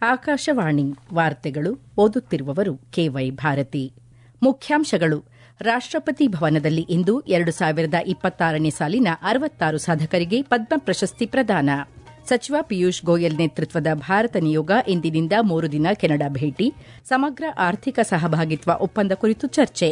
ಆಕಾಶವಾಣಿ ವಾರ್ತೆಗಳು ಓದುತ್ತಿರುವವರು ಕೆವೈ ಭಾರತಿ ಮುಖ್ಯಾಂಶಗಳು ರಾಷ್ಟಪತಿ ಭವನದಲ್ಲಿ ಇಂದು ಎರಡು ಸಾವಿರದ ಇಪ್ಪತ್ತಾರನೇ ಸಾಲಿನ ಅರವತ್ತಾರು ಸಾಧಕರಿಗೆ ಪದ್ಮ ಪ್ರಶಸ್ತಿ ಪ್ರದಾನ ಸಚಿವ ಪಿಯೂಷ್ ಗೋಯಲ್ ನೇತೃತ್ವದ ಭಾರತ ನಿಯೋಗ ಇಂದಿನಿಂದ ಮೂರು ದಿನ ಕೆನಡಾ ಭೇಟಿ ಸಮಗ್ರ ಆರ್ಥಿಕ ಸಹಭಾಗಿತ್ವ ಒಪ್ಪಂದ ಕುರಿತು ಚರ್ಚೆ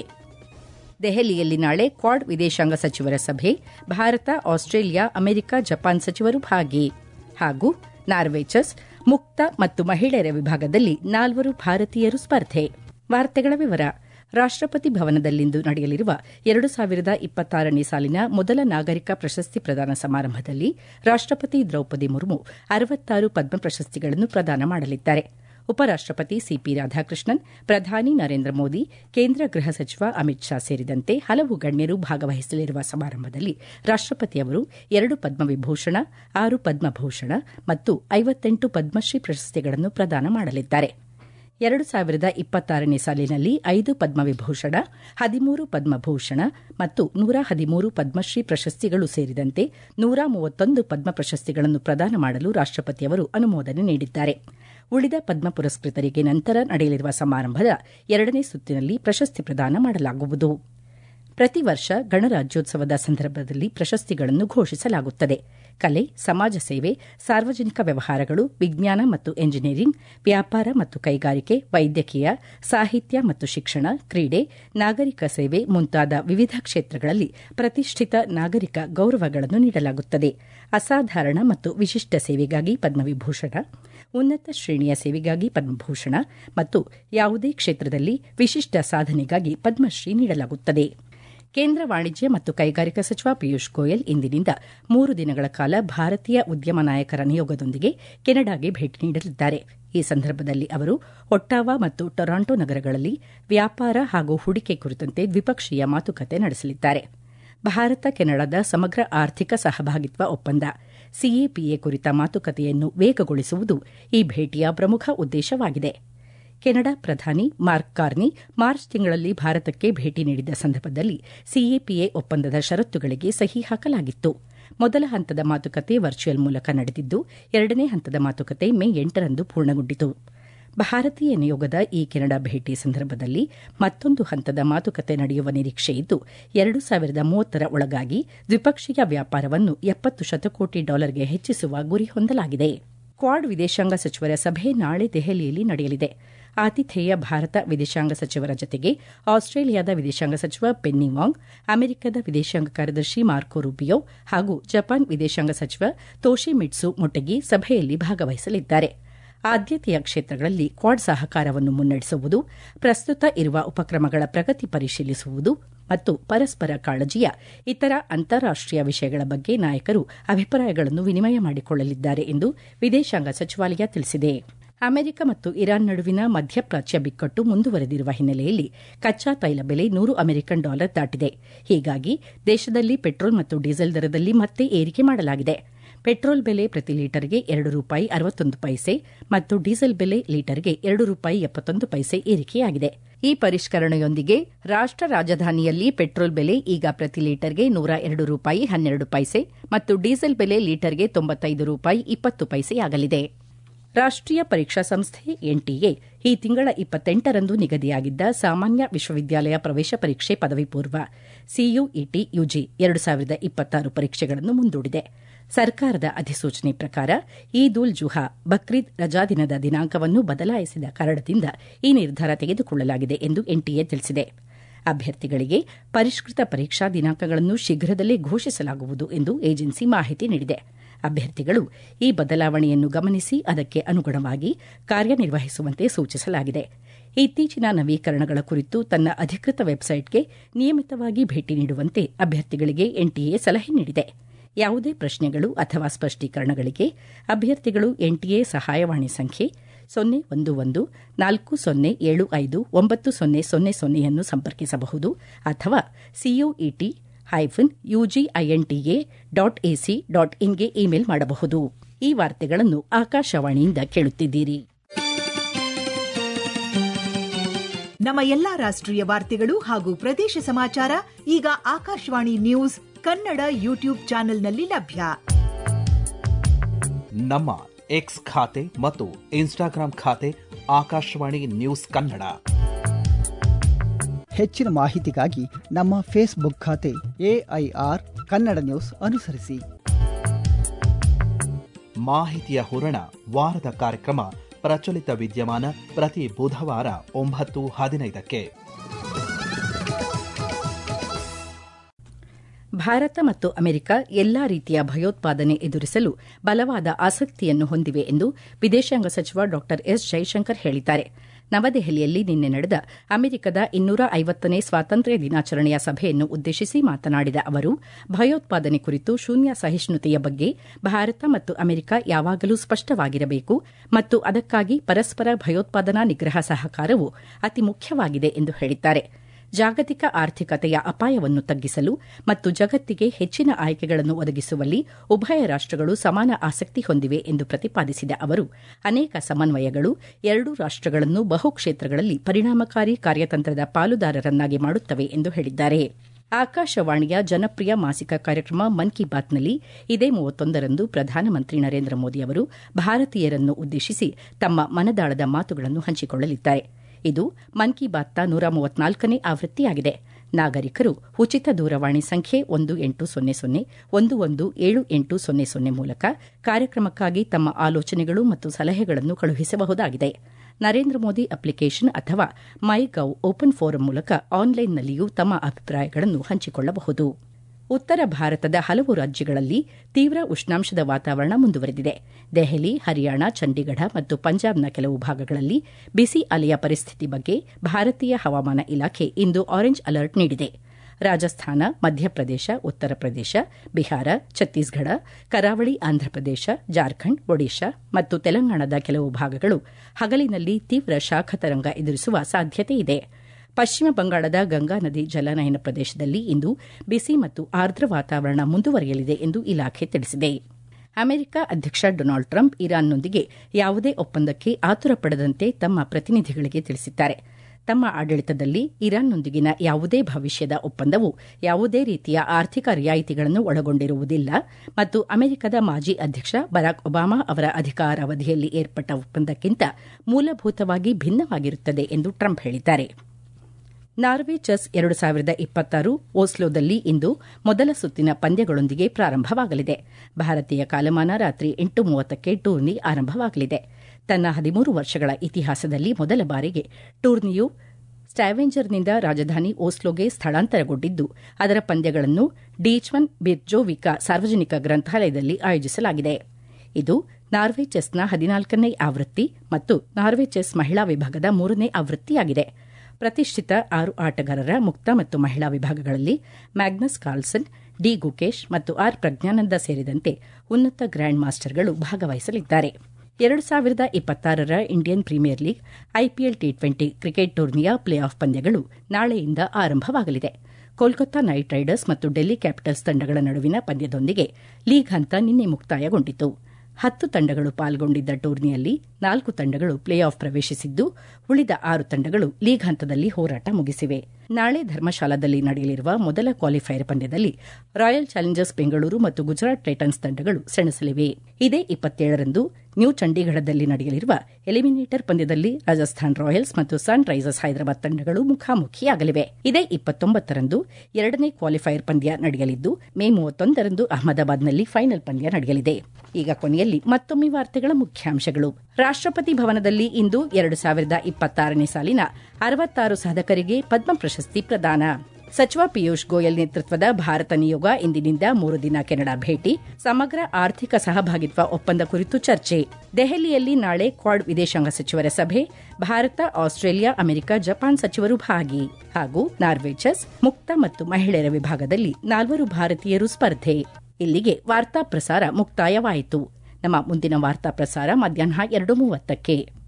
ದೆಹಲಿಯಲ್ಲಿ ನಾಳೆ ಕ್ವಾಡ್ ವಿದೇಶಾಂಗ ಸಚಿವರ ಸಭೆ ಭಾರತ ಆಸ್ಟ್ರೇಲಿಯಾ ಅಮೆರಿಕ ಜಪಾನ್ ಸಚಿವರು ಭಾಗಿ ಹಾಗೂ ನಾರ್ವೆ ಚೆಸ್ ಮುಕ್ತ ಮತ್ತು ಮಹಿಳೆಯರ ವಿಭಾಗದಲ್ಲಿ ನಾಲ್ವರು ಭಾರತೀಯರು ಸ್ಪರ್ಧೆ ವಾರ್ತೆಗಳ ವಿವರ ರಾಷ್ಟಪತಿ ಭವನದಲ್ಲಿಂದು ನಡೆಯಲಿರುವ ಎರಡು ಸಾವಿರದ ಇಪ್ಪತ್ತಾರನೇ ಸಾಲಿನ ಮೊದಲ ನಾಗರಿಕ ಪ್ರಶಸ್ತಿ ಪ್ರದಾನ ಸಮಾರಂಭದಲ್ಲಿ ರಾಷ್ಟಪತಿ ದ್ರೌಪದಿ ಮುರ್ಮು ಅರವತ್ತಾರು ಪದ್ಮ ಪ್ರಶಸ್ತಿಗಳನ್ನು ಪ್ರದಾನ ಮಾಡಲಿದ್ದಾರೆ ಉಪರಾಷ್ಟಪತಿ ಸಿಪಿ ರಾಧಾಕೃಷ್ಣನ್ ಪ್ರಧಾನಿ ನರೇಂದ್ರ ಮೋದಿ ಕೇಂದ್ರ ಗೃಹ ಸಚಿವ ಅಮಿತ್ ಶಾ ಸೇರಿದಂತೆ ಹಲವು ಗಣ್ಯರು ಭಾಗವಹಿಸಲಿರುವ ಸಮಾರಂಭದಲ್ಲಿ ರಾಷ್ಟಪತಿ ಅವರು ಎರಡು ಪದ್ಮವಿಭೂಷಣ ಆರು ಪದ್ಮಭೂಷಣ ಮತ್ತು ಐವತ್ತೆಂಟು ಪದ್ಮಶ್ರೀ ಪ್ರಶಸ್ತಿಗಳನ್ನು ಪ್ರದಾನ ಮಾಡಲಿದ್ದಾರೆ ಎರಡು ಸಾವಿರದ ಇಪ್ಪತ್ತಾರನೇ ಸಾಲಿನಲ್ಲಿ ಐದು ಪದ್ಮವಿಭೂಷಣ ಹದಿಮೂರು ಪದ್ಮಭೂಷಣ ಮತ್ತು ನೂರ ಹದಿಮೂರು ಪದ್ಮಶ್ರೀ ಪ್ರಶಸ್ತಿಗಳು ಸೇರಿದಂತೆ ನೂರ ಮೂವತ್ತೊಂದು ಪದ್ಮ ಪ್ರಶಸ್ತಿಗಳನ್ನು ಪ್ರದಾನ ಮಾಡಲು ರಾಷ್ಟಪತಿಯವರು ಅನುಮೋದನೆ ನೀಡಿದ್ದಾರೆ ಉಳಿದ ಪದ್ಮ ಪುರಸ್ಕೃತರಿಗೆ ನಂತರ ನಡೆಯಲಿರುವ ಸಮಾರಂಭದ ಎರಡನೇ ಸುತ್ತಿನಲ್ಲಿ ಪ್ರಶಸ್ತಿ ಪ್ರದಾನ ಮಾಡಲಾಗುವುದು ಪ್ರತಿ ವರ್ಷ ಗಣರಾಜ್ಯೋತ್ಸವದ ಸಂದರ್ಭದಲ್ಲಿ ಪ್ರಶಸ್ತಿಗಳನ್ನು ಘೋಷಿಸಲಾಗುತ್ತದೆ ಕಲೆ ಸಮಾಜ ಸೇವೆ ಸಾರ್ವಜನಿಕ ವ್ಯವಹಾರಗಳು ವಿಜ್ಞಾನ ಮತ್ತು ಎಂಜಿನಿಯರಿಂಗ್ ವ್ಯಾಪಾರ ಮತ್ತು ಕೈಗಾರಿಕೆ ವೈದ್ಯಕೀಯ ಸಾಹಿತ್ಯ ಮತ್ತು ಶಿಕ್ಷಣ ಕ್ರೀಡೆ ನಾಗರಿಕ ಸೇವೆ ಮುಂತಾದ ವಿವಿಧ ಕ್ಷೇತ್ರಗಳಲ್ಲಿ ಪ್ರತಿಷ್ಠಿತ ನಾಗರಿಕ ಗೌರವಗಳನ್ನು ನೀಡಲಾಗುತ್ತದೆ ಅಸಾಧಾರಣ ಮತ್ತು ವಿಶಿಷ್ಟ ಸೇವೆಗಾಗಿ ಪದ್ಮವಿಭೂಷಣ ಉನ್ನತ ಶ್ರೇಣಿಯ ಸೇವೆಗಾಗಿ ಪದ್ಮಭೂಷಣ ಮತ್ತು ಯಾವುದೇ ಕ್ಷೇತ್ರದಲ್ಲಿ ವಿಶಿಷ್ಟ ಸಾಧನೆಗಾಗಿ ಪದ್ಮಶ್ರೀ ನೀಡಲಾಗುತ್ತದೆ ಕೇಂದ್ರ ವಾಣಿಜ್ಯ ಮತ್ತು ಕೈಗಾರಿಕಾ ಸಚಿವ ಪಿಯೂಷ್ ಗೋಯಲ್ ಇಂದಿನಿಂದ ಮೂರು ದಿನಗಳ ಕಾಲ ಭಾರತೀಯ ಉದ್ಯಮ ನಾಯಕರ ನಿಯೋಗದೊಂದಿಗೆ ಕೆನಡಾಗೆ ಭೇಟಿ ನೀಡಲಿದ್ದಾರೆ ಈ ಸಂದರ್ಭದಲ್ಲಿ ಅವರು ಒಟ್ಟಾವಾ ಮತ್ತು ಟೊರಾಂಟೊ ನಗರಗಳಲ್ಲಿ ವ್ಯಾಪಾರ ಹಾಗೂ ಹೂಡಿಕೆ ಕುರಿತಂತೆ ದ್ವಿಪಕ್ಷೀಯ ಮಾತುಕತೆ ನಡೆಸಲಿದ್ದಾರೆ ಭಾರತ ಕೆನಡಾದ ಸಮಗ್ರ ಆರ್ಥಿಕ ಸಹಭಾಗಿತ್ವ ಒಪ್ಪಂದ ಸಿಎಪಿಎ ಕುರಿತ ಮಾತುಕತೆಯನ್ನು ವೇಗಗೊಳಿಸುವುದು ಈ ಭೇಟಿಯ ಪ್ರಮುಖ ಉದ್ದೇಶವಾಗಿದೆ ಕೆನಡಾ ಪ್ರಧಾನಿ ಮಾರ್ಕ್ ಕಾರ್ನಿ ಮಾರ್ಚ್ ತಿಂಗಳಲ್ಲಿ ಭಾರತಕ್ಕೆ ಭೇಟಿ ನೀಡಿದ್ದ ಸಂದರ್ಭದಲ್ಲಿ ಸಿಎಪಿಎ ಒಪ್ಪಂದದ ಷರತ್ತುಗಳಿಗೆ ಸಹಿ ಹಾಕಲಾಗಿತ್ತು ಮೊದಲ ಹಂತದ ಮಾತುಕತೆ ವರ್ಚುವಲ್ ಮೂಲಕ ನಡೆದಿದ್ದು ಎರಡನೇ ಹಂತದ ಮಾತುಕತೆ ಮೇ ಎಂಟರಂದು ಪೂರ್ಣಗೊಂಡಿತು ಭಾರತೀಯ ನಿಯೋಗದ ಈ ಕೆನಡಾ ಭೇಟಿ ಸಂದರ್ಭದಲ್ಲಿ ಮತ್ತೊಂದು ಹಂತದ ಮಾತುಕತೆ ನಡೆಯುವ ನಿರೀಕ್ಷೆ ಇದ್ದು ಎರಡು ಸಾವಿರದ ಮೂವತ್ತರ ಒಳಗಾಗಿ ದ್ವಿಪಕ್ಷೀಯ ವ್ಯಾಪಾರವನ್ನು ಎಪ್ಪತ್ತು ಶತಕೋಟಿ ಡಾಲರ್ಗೆ ಹೆಚ್ಚಿಸುವ ಗುರಿ ಹೊಂದಲಾಗಿದೆ ಕ್ವಾಡ್ ವಿದೇಶಾಂಗ ಸಚಿವರ ಸಭೆ ನಾಳೆ ದೆಹಲಿಯಲ್ಲಿ ನಡೆಯಲಿದೆ ಆತಿಥೇಯ ಭಾರತ ವಿದೇಶಾಂಗ ಸಚಿವರ ಜತೆಗೆ ಆಸ್ಟ್ರೇಲಿಯಾದ ವಿದೇಶಾಂಗ ಸಚಿವ ಪೆನ್ನಿ ವಾಂಗ್ ಅಮೆರಿಕದ ವಿದೇಶಾಂಗ ಕಾರ್ಯದರ್ಶಿ ಮಾರ್ಕೊ ರೂಬಿಯೋ ಹಾಗೂ ಜಪಾನ್ ವಿದೇಶಾಂಗ ಸಚಿವ ತೋಶಿಮಿಟ್ಸು ಮೊಟೆಗಿ ಸಭೆಯಲ್ಲಿ ಭಾಗವಹಿಸಲಿದ್ದಾರೆ ಆದ್ಯತೆಯ ಕ್ಷೇತ್ರಗಳಲ್ಲಿ ಕ್ವಾಡ್ ಸಹಕಾರವನ್ನು ಮುನ್ನಡೆಸುವುದು ಪ್ರಸ್ತುತ ಇರುವ ಉಪಕ್ರಮಗಳ ಪ್ರಗತಿ ಪರಿಶೀಲಿಸುವುದು ಮತ್ತು ಪರಸ್ಪರ ಕಾಳಜಿಯ ಇತರ ಅಂತಾರಾಷ್ಟೀಯ ವಿಷಯಗಳ ಬಗ್ಗೆ ನಾಯಕರು ಅಭಿಪ್ರಾಯಗಳನ್ನು ವಿನಿಮಯ ಮಾಡಿಕೊಳ್ಳಲಿದ್ದಾರೆ ಎಂದು ವಿದೇಶಾಂಗ ಸಚಿವಾಲಯ ತಿಳಿಸಿದೆ ಅಮೆರಿಕ ಮತ್ತು ಇರಾನ್ ನಡುವಿನ ಮಧ್ಯಪ್ರಾಚ್ಯ ಬಿಕ್ಕಟ್ಟು ಮುಂದುವರೆದಿರುವ ಹಿನ್ನೆಲೆಯಲ್ಲಿ ಕಚ್ಚಾ ತೈಲ ಬೆಲೆ ನೂರು ಅಮೆರಿಕನ್ ಡಾಲರ್ ದಾಟಿದೆ ಹೀಗಾಗಿ ದೇಶದಲ್ಲಿ ಪೆಟ್ರೋಲ್ ಮತ್ತು ಡೀಸೆಲ್ ದರದಲ್ಲಿ ಮತ್ತೆ ಏರಿಕೆ ಮಾಡಲಾಗಿದೆ ಪೆಟ್ರೋಲ್ ಬೆಲೆ ಪ್ರತಿ ಲೀಟರ್ಗೆ ಎರಡು ರೂಪಾಯಿ ಅರವತ್ತೊಂದು ಪೈಸೆ ಮತ್ತು ಡೀಸೆಲ್ ಬೆಲೆ ಲೀಟರ್ಗೆ ಎರಡು ರೂಪಾಯಿ ಎಪ್ಪತ್ತೊಂದು ಪೈಸೆ ಏರಿಕೆಯಾಗಿದೆ ಈ ಪರಿಷ್ಕರಣೆಯೊಂದಿಗೆ ರಾಷ್ಟ ರಾಜಧಾನಿಯಲ್ಲಿ ಪೆಟ್ರೋಲ್ ಬೆಲೆ ಈಗ ಪ್ರತಿ ಲೀಟರ್ಗೆ ನೂರ ಎರಡು ರೂಪಾಯಿ ಹನ್ನೆರಡು ಪೈಸೆ ಮತ್ತು ಡೀಸೆಲ್ ಬೆಲೆ ಲೀಟರ್ಗೆ ತೊಂಬತ್ತೈದು ರೂಪಾಯಿ ಇಪ್ಪತ್ತು ಪೈಸೆಯಾಗಲಿದೆ ರಾಷ್ಟೀಯ ಪರೀಕ್ಷಾ ಸಂಸ್ಥೆ ಎನ್ಟಿಎ ಈ ತಿಂಗಳ ಇಪ್ಪತ್ತೆಂಟರಂದು ನಿಗದಿಯಾಗಿದ್ದ ಸಾಮಾನ್ಯ ವಿಶ್ವವಿದ್ಯಾಲಯ ಪ್ರವೇಶ ಪರೀಕ್ಷೆ ಪದವಿ ಪೂರ್ವ ಸಿಯುಇಟಿ ಯುಜಿ ಎರಡು ಸಾವಿರದ ಇಪ್ಪತ್ತಾರು ಪರೀಕ್ಷೆಗಳನ್ನು ಮುಂದೂಡಿದೆ ಸರ್ಕಾರದ ಅಧಿಸೂಚನೆ ಪ್ರಕಾರ ಈದ್ ಉಲ್ ಜುಹಾ ಬಕ್ರೀದ್ ರಜಾದಿನದ ದಿನಾಂಕವನ್ನು ಬದಲಾಯಿಸಿದ ಕಾರಣದಿಂದ ಈ ನಿರ್ಧಾರ ತೆಗೆದುಕೊಳ್ಳಲಾಗಿದೆ ಎಂದು ಎನ್ಟಿಎ ತಿಳಿಸಿದೆ ಅಭ್ಯರ್ಥಿಗಳಿಗೆ ಪರಿಷ್ಕೃತ ಪರೀಕ್ಷಾ ದಿನಾಂಕಗಳನ್ನು ಶೀಘ್ರದಲ್ಲೇ ಘೋಷಿಸಲಾಗುವುದು ಎಂದು ಏಜೆನ್ಸಿ ಮಾಹಿತಿ ನೀಡಿದೆ ಅಭ್ಯರ್ಥಿಗಳು ಈ ಬದಲಾವಣೆಯನ್ನು ಗಮನಿಸಿ ಅದಕ್ಕೆ ಅನುಗುಣವಾಗಿ ಕಾರ್ಯನಿರ್ವಹಿಸುವಂತೆ ಸೂಚಿಸಲಾಗಿದೆ ಇತ್ತೀಚಿನ ನವೀಕರಣಗಳ ಕುರಿತು ತನ್ನ ಅಧಿಕೃತ ವೆಬ್ಸೈಟ್ಗೆ ನಿಯಮಿತವಾಗಿ ಭೇಟಿ ನೀಡುವಂತೆ ಅಭ್ಯರ್ಥಿಗಳಿಗೆ ಎನ್ಟಿಎ ಸಲಹೆ ನೀಡಿದೆ ಯಾವುದೇ ಪ್ರಶ್ನೆಗಳು ಅಥವಾ ಸ್ಪಷ್ಟೀಕರಣಗಳಿಗೆ ಅಭ್ಯರ್ಥಿಗಳು ಎನ್ಟಿಎ ಸಹಾಯವಾಣಿ ಸಂಖ್ಯೆ ಸೊನ್ನೆ ಒಂದು ಒಂದು ನಾಲ್ಕು ಸೊನ್ನೆ ಏಳು ಐದು ಒಂಬತ್ತು ಸೊನ್ನೆ ಸೊನ್ನೆ ಸೊನ್ನೆಯನ್ನು ಸಂಪರ್ಕಿಸಬಹುದು ಅಥವಾ CUET hyphen UGINTA dot AC dot ಇನ್ಗೆ ಇಮೇಲ್ ಮಾಡಬಹುದು ಈ ವಾರ್ತೆಗಳನ್ನು ಆಕಾಶವಾಣಿಯಿಂದ ಕೇಳುತ್ತಿದ್ದೀರಿ ನಮ್ಮ ಎಲ್ಲಾ ರಾಷ್ಟ್ರೀಯ ವಾರ್ತೆಗಳು ಹಾಗೂ ಪ್ರದೇಶ ಸಮಾಚಾರ ಈಗ ಆಕಾಶವಾಣಿ ನ್ಯೂಸ್ ಕನ್ನಡ ಯೂಟ್ಯೂಬ್ ಚಾನೆಲ್ನಲ್ಲಿ ಲಭ್ಯ ನಮ್ಮ ಎಕ್ಸ್ ಖಾತೆ ಮತ್ತು ಇನ್ಸ್ಟಾಗ್ರಾಂ ಖಾತೆ ಆಕಾಶವಾಣಿ ನ್ಯೂಸ್ ಕನ್ನಡ ಹೆಚ್ಚಿನ ಮಾಹಿತಿಗಾಗಿ ನಮ್ಮ ಫೇಸ್ಬುಕ್ ಖಾತೆ ಎಐಆರ್ ಕನ್ನಡ ನ್ಯೂಸ್ ಅನುಸರಿಸಿ ಮಾಹಿತಿಯ ಹೂರಣ ವಾರದ ಕಾರ್ಯಕ್ರಮ ಪ್ರಚಲಿತ ವಿದ್ಯಮಾನ ಪ್ರತಿ ಬುಧವಾರ ಒಂಬತ್ತು ಹದಿನೈದಕ್ಕೆ ಭಾರತ ಮತ್ತು ಅಮೆರಿಕ ಎಲ್ಲಾ ರೀತಿಯ ಭಯೋತ್ಪಾದನೆ ಎದುರಿಸಲು ಬಲವಾದ ಆಸಕ್ತಿಯನ್ನು ಹೊಂದಿವೆ ಎಂದು ವಿದೇಶಾಂಗ ಸಚಿವ ಡಾ ಎಸ್ ಜೈಶಂಕರ್ ಹೇಳಿದ್ದಾರೆ ನವದೆಹಲಿಯಲ್ಲಿ ನಿನ್ನೆ ನಡೆದ ಅಮೆರಿಕದ ಇನ್ನೂರ ಐವತ್ತನೇ ಸ್ವಾತಂತ್ರ್ಯ ದಿನಾಚರಣೆಯ ಸಭೆಯನ್ನು ಉದ್ದೇಶಿಸಿ ಮಾತನಾಡಿದ ಅವರು ಭಯೋತ್ಪಾದನೆ ಕುರಿತು ಶೂನ್ಯ ಸಹಿಷ್ಣುತೆಯ ಬಗ್ಗೆ ಭಾರತ ಮತ್ತು ಅಮೆರಿಕ ಯಾವಾಗಲೂ ಸ್ಪಷ್ಟವಾಗಿರಬೇಕು ಮತ್ತು ಅದಕ್ಕಾಗಿ ಪರಸ್ಪರ ಭಯೋತ್ಪಾದನಾ ನಿಗ್ರಹ ಸಹಕಾರವು ಅತಿ ಮುಖ್ಯವಾಗಿದೆ ಎಂದು ಹೇಳಿದ್ದಾರೆ ಜಾಗತಿಕ ಆರ್ಥಿಕತೆಯ ಅಪಾಯವನ್ನು ತಗ್ಗಿಸಲು ಮತ್ತು ಜಗತ್ತಿಗೆ ಹೆಚ್ಚಿನ ಆಯ್ಕೆಗಳನ್ನು ಒದಗಿಸುವಲ್ಲಿ ಉಭಯ ರಾಷ್ಟಗಳು ಸಮಾನ ಆಸಕ್ತಿ ಹೊಂದಿವೆ ಎಂದು ಪ್ರತಿಪಾದಿಸಿದ ಅವರು ಅನೇಕ ಸಮನ್ವಯಗಳು ಎರಡೂ ರಾಷ್ಟಗಳನ್ನು ಬಹು ಕ್ಷೇತ್ರಗಳಲ್ಲಿ ಪರಿಣಾಮಕಾರಿ ಕಾರ್ಯತಂತ್ರದ ಪಾಲುದಾರರನ್ನಾಗಿ ಮಾಡುತ್ತವೆ ಎಂದು ಹೇಳಿದ್ದಾರೆ ಆಕಾಶವಾಣಿಯ ಜನಪ್ರಿಯ ಮಾಸಿಕ ಕಾರ್ಯಕ್ರಮ ಮನ್ ಕಿ ಬಾತ್ನಲ್ಲಿ ಇದೇ ಮೂವತ್ತೊಂದರಂದು ಪ್ರಧಾನಮಂತ್ರಿ ನರೇಂದ್ರ ಮೋದಿ ಅವರು ಭಾರತೀಯರನ್ನು ಉದ್ದೇಶಿಸಿ ತಮ್ಮ ಮನದಾಳದ ಮಾತುಗಳನ್ನು ಹಂಚಿಕೊಳ್ಳಲಿದ್ದಾರೆ ಇದು ಮನ್ ಕಿ ಬಾತ್ನ ನೂರ ಮೂವತ್ನಾಲ್ಕನೇ ಆವೃತ್ತಿಯಾಗಿದೆ ನಾಗರಿಕರು ಉಚಿತ ದೂರವಾಣಿ ಸಂಖ್ಯೆ ಒಂದು ಎಂಟು ಸೊನ್ನೆ ಸೊನ್ನೆ ಒಂದು ಒಂದು ಏಳು ಎಂಟು ಸೊನ್ನೆ ಸೊನ್ನೆ ಮೂಲಕ ಕಾರ್ಯಕ್ರಮಕ್ಕಾಗಿ ತಮ್ಮ ಆಲೋಚನೆಗಳು ಮತ್ತು ಸಲಹೆಗಳನ್ನು ಕಳುಹಿಸಬಹುದಾಗಿದೆ ನರೇಂದ್ರ ಮೋದಿ ಅಪ್ಲಿಕೇಶನ್ ಅಥವಾ ಮೈ ಗೌ ಓಪನ್ ಫೋರಂ ಮೂಲಕ ಆನ್ಲೈನ್ನಲ್ಲಿಯೂ ತಮ್ಮ ಅಭಿಪ್ರಾಯಗಳನ್ನು ಹಂಚಿಕೊಳ್ಳಬಹುದು ಉತ್ತರ ಭಾರತದ ಹಲವು ರಾಜ್ಯಗಳಲ್ಲಿ ತೀವ್ರ ಉಷ್ಣಾಂಶದ ವಾತಾವರಣ ಮುಂದುವರೆದಿದೆ ದೆಹಲಿ ಹರಿಯಾಣ ಚಂಡೀಗಢ ಮತ್ತು ಪಂಜಾಬ್ನ ಕೆಲವು ಭಾಗಗಳಲ್ಲಿ ಬಿಸಿ ಅಲೆಯ ಪರಿಸ್ಥಿತಿ ಬಗ್ಗೆ ಭಾರತೀಯ ಹವಾಮಾನ ಇಲಾಖೆ ಇಂದು ಆರೆಂಜ್ ಅಲರ್ಟ್ ನೀಡಿದೆ ರಾಜಸ್ಥಾನ ಮಧ್ಯಪ್ರದೇಶ ಉತ್ತರ ಪ್ರದೇಶ ಬಿಹಾರ ಛತ್ತೀಸ್ಗಢ ಕರಾವಳಿ ಆಂಧ್ರಪ್ರದೇಶ ಜಾರ್ಖಂಡ್ ಒಡಿಶಾ ಮತ್ತು ತೆಲಂಗಾಣದ ಕೆಲವು ಭಾಗಗಳು ಹಗಲಿನಲ್ಲಿ ತೀವ್ರ ಶಾಖತರಂಗ ಎದುರಿಸುವ ಸಾಧ್ಯತೆ ಇದೆ ಪಶ್ಚಿಮ ಬಂಗಾಳದ ಗಂಗಾ ನದಿ ಜಲನಯನ ಪ್ರದೇಶದಲ್ಲಿ ಇಂದು ಬಿಸಿ ಮತ್ತು ಆರ್ದ್ರ ವಾತಾವರಣ ಮುಂದುವರಿಯಲಿದೆ ಎಂದು ಇಲಾಖೆ ತಿಳಿಸಿದೆ ಅಮೆರಿಕ ಅಧ್ಯಕ್ಷ ಡೊನಾಲ್ಡ್ ಟ್ರಂಪ್ ಇರಾನ್ನೊಂದಿಗೆ ಯಾವುದೇ ಒಪ್ಪಂದಕ್ಕೆ ಆತುರ ಪಡದಂತೆ ತಮ್ಮ ಪ್ರತಿನಿಧಿಗಳಿಗೆ ತಿಳಿಸಿದ್ದಾರೆ ತಮ್ಮ ಆಡಳಿತದಲ್ಲಿ ಇರಾನ್ನೊಂದಿಗಿನ ಯಾವುದೇ ಭವಿಷ್ಯದ ಒಪ್ಪಂದವು ಯಾವುದೇ ರೀತಿಯ ಆರ್ಥಿಕ ರಿಯಾಯಿತಿಗಳನ್ನು ಒಳಗೊಂಡಿರುವುದಿಲ್ಲ ಮತ್ತು ಅಮೆರಿಕದ ಮಾಜಿ ಅಧ್ಯಕ್ಷ ಬರಾಕ್ ಒಬಾಮಾ ಅವರ ಅಧಿಕಾರಾವಧಿಯಲ್ಲಿ ಏರ್ಪಟ್ಟ ಒಪ್ಪಂದಕ್ಕಿಂತ ಮೂಲಭೂತವಾಗಿ ಭಿನ್ನವಾಗಿರುತ್ತದೆ ಎಂದು ಟ್ರಂಪ್ ಹೇಳಿದ್ದಾರೆ ನಾರ್ವೆ ಚೆಸ್ ಎರಡು ಸಾವಿರದ ಇಪ್ಪತ್ತಾರು ಓಸ್ಲೋದಲ್ಲಿ ಇಂದು ಮೊದಲ ಸುತ್ತಿನ ಪಂದ್ಯಗಳೊಂದಿಗೆ ಪ್ರಾರಂಭವಾಗಲಿದೆ ಭಾರತೀಯ ಕಾಲಮಾನ ರಾತ್ರಿ ಎಂಟು ಮೂವತ್ತಕ್ಕೆ ಟೂರ್ನಿ ಆರಂಭವಾಗಲಿದೆ ತನ್ನ ಹದಿಮೂರು ವರ್ಷಗಳ ಇತಿಹಾಸದಲ್ಲಿ ಮೊದಲ ಬಾರಿಗೆ ಟೂರ್ನಿಯು ಸ್ಟ್ಯಾವೆಂಜರ್ನಿಂದ ರಾಜಧಾನಿ ಓಸ್ಲೋಗೆ ಸ್ಥಳಾಂತರಗೊಂಡಿದ್ದು ಅದರ ಪಂದ್ಯಗಳನ್ನು ಡೀಚ್ವನ್ ಬಿರ್ಜೋವಿಕಾ ಸಾರ್ವಜನಿಕ ಗ್ರಂಥಾಲಯದಲ್ಲಿ ಆಯೋಜಿಸಲಾಗಿದೆ ಇದು ನಾರ್ವೆ ಚೆಸ್ನ ಹದಿನಾಲ್ಕನೇ ಆವೃತ್ತಿ ಮತ್ತು ನಾರ್ವೆ ಚೆಸ್ ಮಹಿಳಾ ವಿಭಾಗದ ಮೂರನೇ ಆವೃತ್ತಿಯಾಗಿದೆ ಪ್ರತಿಷ್ಠಿತ ಆರು ಆಟಗಾರರ ಮುಕ್ತ ಮತ್ತು ಮಹಿಳಾ ವಿಭಾಗಗಳಲ್ಲಿ ಮ್ಯಾಗ್ನಸ್ ಕಾರ್ಲ್ಸನ್ ಡಿ ಗುಕೇಶ್ ಮತ್ತು ಆರ್ ಪ್ರಜ್ಞಾನಂದ ಸೇರಿದಂತೆ ಉನ್ನತ ಗ್ರ್ಯಾಂಡ್ ಮಾಸ್ಟರ್ಗಳು ಭಾಗವಹಿಸಲಿದ್ದಾರೆ ಎರಡು ಸಾವಿರದ ಇಪ್ಪತ್ತಾರರ Indian Premier League IPL T twenty cricket ಟೂರ್ನಿಯ ಪ್ಲೇ ಆಫ್ ಪಂದ್ಯಗಳು ನಾಳೆಯಿಂದ ಆರಂಭವಾಗಲಿದೆ ಕೋಲ್ಕತ್ತಾ ನೈಟ್ ರೈಡರ್ಸ್ ಮತ್ತು ಡೆಲ್ಲಿ ಕ್ಯಾಪಿಟಲ್ಸ್ ತಂಡಗಳ ನಡುವಿನ ಪಂದ್ಯದೊಂದಿಗೆ ಲೀಗ್ ಹಂತ ನಿನ್ನೆ ಮುಕ್ತಾಯಗೊಂಡಿತು ಹತ್ತು ತಂಡಗಳು ಪಾಲ್ಗೊಂಡಿದ್ದ ಟೂರ್ನಿಯಲ್ಲಿ ನಾಲ್ಕು ತಂಡಗಳು ಪ್ಲೇ ಆಫ್ ಪ್ರವೇಶಿಸಿದ್ದು ಉಳಿದ ಆರು ತಂಡಗಳು ಲೀಗ್ ಹಂತದಲ್ಲಿ ಹೋರಾಟ ಮುಗಿಸಿವೆ ನಾಳೆ ಧರ್ಮಶಾಲಾದಲ್ಲಿ ನಡೆಯಲಿರುವ ಮೊದಲ ಕ್ವಾಲಿಫೈಯರ್ ಪಂದ್ಯದಲ್ಲಿ ರಾಯಲ್ ಚಾಲೆಂಜರ್ಸ್ ಬೆಂಗಳೂರು ಮತ್ತು ಗುಜರಾತ್ ಟೈಟನ್ಸ್ ತಂಡಗಳು ಸೆಣಸಲಿವೆ ಇದೇ ಇಪ್ಪತ್ತೇಳರಂದು ನ್ಯೂ ಚಂಡೀಗಢದಲ್ಲಿ ನಡೆಯಲಿರುವ ಎಲಿಮಿನೇಟರ್ ಪಂದ್ಯದಲ್ಲಿ ರಾಜಸ್ಥಾನ್ ರಾಯಲ್ಸ್ ಮತ್ತು ಸನ್ ರೈಸರ್ಸ್ ಹೈದರಾಬಾದ್ ತಂಡಗಳು ಮುಖಾಮುಖಿಯಾಗಲಿವೆ ಇದೇ ಇಪ್ಪತ್ತೊಂಬತ್ತರಂದು ಎರಡನೇ ಕ್ವಾಲಿಫೈಯರ್ ಪಂದ್ಯ ನಡೆಯಲಿದ್ದು ಮೇ ಮೂವತ್ತೊಂದರಂದು ಅಹಮದಾಬಾದ್ನಲ್ಲಿ ಫೈನಲ್ ಪಂದ್ಯ ನಡೆಯಲಿದೆ ಈಗ ಕೊನೆಯಲ್ಲಿ ಮತ್ತೊಮ್ಮೆ ವಾರ್ತೆಗಳ ಮುಖ್ಯಾಂಶಗಳು ರಾಷ್ಟಪತಿ ಭವನದಲ್ಲಿ ಇಂದು ಎರಡು ಸಾವಿರದ ಇಪ್ಪತ್ತಾರನೇ ಸಾಲಿನ ಅರವತ್ತಾರು ಸಾಧಕರಿಗೆ ಪದ್ಮ ಪ್ರಶಸ್ತಿ ಪ್ರದಾನ ಸಚಿವ ಪಿಯೂಷ್ ಗೋಯಲ್ ನೇತೃತ್ವದ ಭಾರತ ನಿಯೋಗ ಇಂದಿನಿಂದ ಮೂರು ದಿನ ಕೆನಡಾ ಭೇಟಿ ಸಮಗ್ರ ಆರ್ಥಿಕ ಸಹಭಾಗಿತ್ವ ಒಪ್ಪಂದ ಕುರಿತು ಚರ್ಚೆ ದೆಹಲಿಯಲ್ಲಿ ನಾಳೆ ಕ್ವಾಡ್ ವಿದೇಶಾಂಗ ಸಚಿವರ ಸಭೆ ಭಾರತ ಆಸ್ಟ್ರೇಲಿಯಾ ಅಮೆರಿಕ ಜಪಾನ್ ಸಚಿವರು ಭಾಗಿ ಹಾಗೂ ನಾರ್ವೆ ಚೆಸ್ ಮುಕ್ತ ಮತ್ತು ಮಹಿಳೆಯರ ವಿಭಾಗದಲ್ಲಿ ನಾಲ್ವರು ಭಾರತೀಯರು ಸ್ಪರ್ಧೆ ಇಲ್ಲಿಗೆ ವಾರ್ತಾ ಪ್ರಸಾರ ಮುಕ್ತಾಯವಾಯಿತು ನಮ್ಮ ಮುಂದಿನ ವಾರ್ತಾ ಪ್ರಸಾರ ಮಧ್ಯಾಹ್ನ ಎರಡು ಮೂವತ್ತಕ್ಕೆ